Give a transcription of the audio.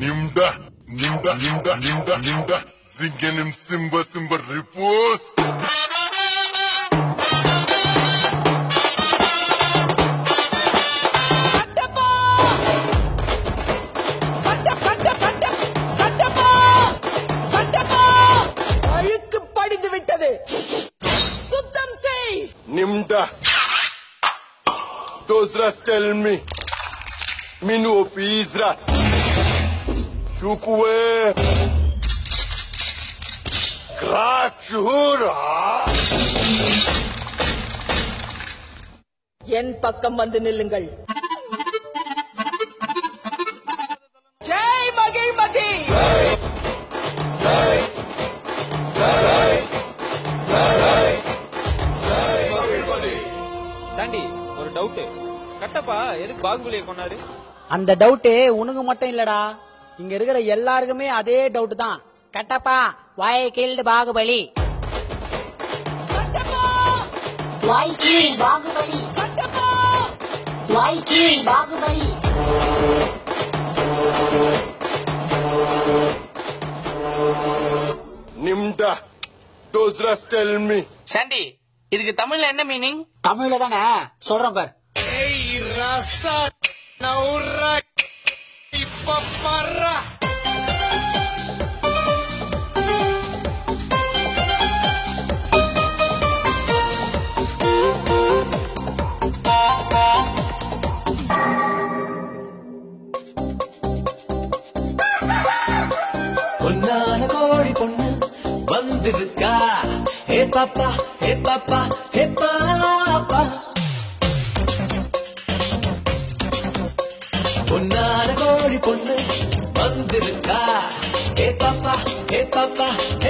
Nimda, nimda, nimda, nimda, nimda. Zingenim simba, simba repose. Kattappa கட்ட கட்ட கட்ட கட்டப்பா கட்டப்பா அழுக்கு படிந்து விட்டது சுத்தம் செய் Nimda. Those rats tell me. Me no pizza. Shukwe. Krachura. என் பக்கம் வந்து நில்லுங்கள் ஜெய் மகிழ் மகி சாண்டி ஒரு டவுட் கட்டப்பா எதுக்கு பாகுபலியை கொண்டாரு அந்த டவுட் உனக்கு மட்டும் இல்லடா இங்க இருக்கிற எல்லாருக்குமே அதே டவுட் தான் கட்டப்பா வாயை கீழ்டு பாகுபலி கட்டப்பா வாய்க்கு பாகுபலி கட்டப்பா வாய்க்கு Baahubali Nimda. Those rats tell me. Chandy இதுக்கு தமிழ்ல என்ன மீனிங் தமிழ்ல தானே சொல்றேன் பார் பொன்னான கோழி பொண்ணு வந்திருக்கா ஹே பாப்பா ஹே பாப்பா ஹே பாப்பா பொன்னான கோழி பொண்ணு வந்திருக்கா ஹே பாப்பா ஹே பாப்பா